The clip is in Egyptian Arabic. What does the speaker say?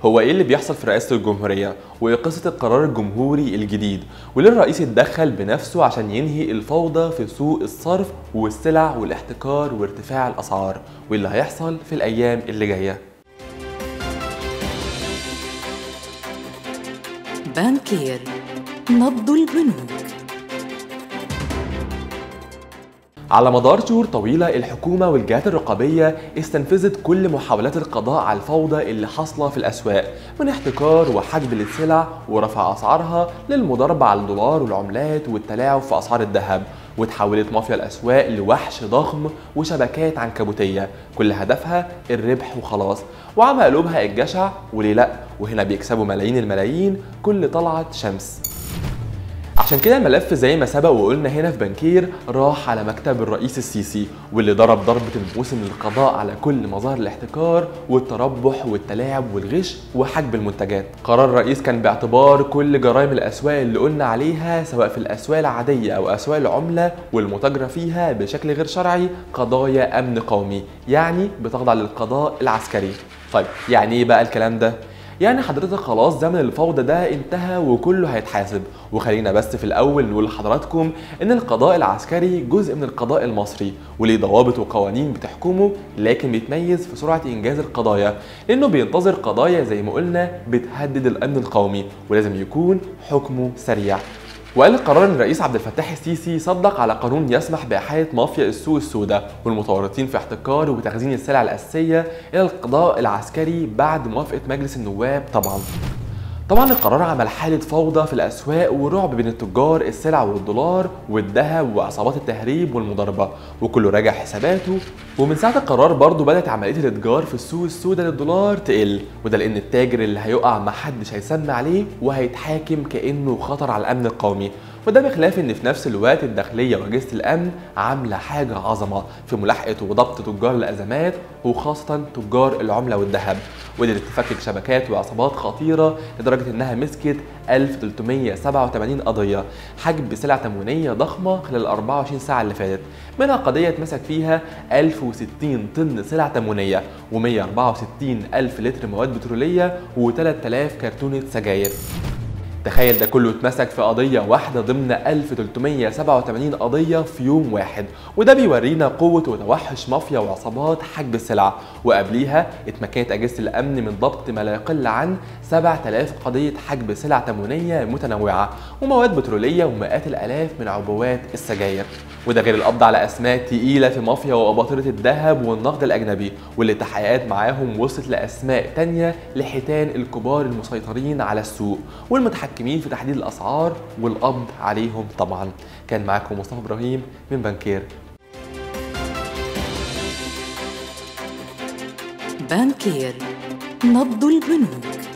هو ايه اللي بيحصل في رئاسة الجمهورية؟ وايه قصة القرار الجمهوري الجديد؟ وليه الرئيس اتدخل بنفسه عشان ينهي الفوضى في سوق الصرف والسلع والاحتكار وارتفاع الأسعار؟ وايه اللي هيحصل في الأيام اللي جاية؟ بانكير نبض البنوك على مدار شهور طويلة الحكومة والجهات الرقابية استنفذت كل محاولات القضاء على الفوضى اللي حاصلة في الأسواق من احتكار وحجب للسلع ورفع أسعارها للمضاربة على الدولار والعملات والتلاعب في أسعار الذهب وتحولت مافيا الأسواق لوحش ضخم وشبكات عنكبوتية كل هدفها الربح وخلاص وعمى قلوبها الجشع وليه لأ وهنا بيكسبوا ملايين الملايين كل طلعة شمس عشان كده الملف زي ما سبق وقلنا هنا في بنكير راح على مكتب الرئيس السيسي واللي ضرب ضربة الموسم للقضاء على كل مظاهر الاحتكار والتربح والتلاعب والغش وحجب المنتجات قرار الرئيس كان باعتبار كل جرائم الأسواق اللي قلنا عليها سواء في الأسواق العادية أو أسواق العملة والمتاجرة فيها بشكل غير شرعي قضايا أمن قومي يعني بتخضع للقضاء العسكري طيب يعني ايه بقى الكلام ده؟ يعني حضرتك خلاص زمن الفوضى ده انتهى وكله هيتحاسب وخلينا بس في الاول نقول لحضراتكم ان القضاء العسكري جزء من القضاء المصري وليه ضوابط وقوانين بتحكمه لكن بيتميز في سرعه انجاز القضايا لانه بينتظر قضايا زي ما قلنا بتهدد الامن القومي ولازم يكون حكمه سريع وقال القرار ان الرئيس عبد الفتاح السيسي صدق على قانون يسمح باحاله مافيا السوق السوداء والمتورطين في احتكار وتخزين السلع الاساسيه الى القضاء العسكري بعد موافقه مجلس النواب طبعا طبعا القرار عمل حالة فوضى في الأسواق ورعب بين التجار السلع والدولار والذهب وعصابات التهريب والمضاربة وكله راجع حساباته ومن ساعة القرار برضه بدأت عملية الاتجار في السوق السوداء للدولار تقل وده لأن التاجر اللي هيقع محدش هيسمى عليه وهيتحاكم كأنه خطر على الأمن القومي وده بخلاف ان في نفس الوقت الداخليه واجهزه الامن عامله حاجه عظمه في ملاحقه وضبط تجار الازمات وخاصه تجار العمله والذهب وقدرت تفكك شبكات وعصابات خطيره لدرجه انها مسكت 1387 قضيه حجب سلع تموينيه ضخمه خلال ال 24 ساعه اللي فاتت منها قضيه اتمسك فيها 1060 طن سلع تموينيه و164 الف لتر مواد بتروليه و3000 كرتونه سجاير تخيل ده كله اتمسك في قضية واحدة ضمن 1387 قضية في يوم واحد وده بيورينا قوة وتوحش مافيا وعصابات حجب السلع وقبليها اتمكنت أجهزة الأمن من ضبط ما لا يقل عن 7000 قضية حجب سلع تموينية متنوعة ومواد بترولية ومئات الآلاف من عبوات السجاير وده غير القبض على أسماء تقيلة في مافيا وأباطرة الذهب والنقد الأجنبي واللي التحقيقات معاهم وصلت لأسماء تانية لحيتان الكبار المسيطرين على السوق والمتحكمين متحكمين في تحديد الاسعار والقبض عليهم طبعا كان معاكم مصطفى ابراهيم من بنكير بانكير نبض البنوك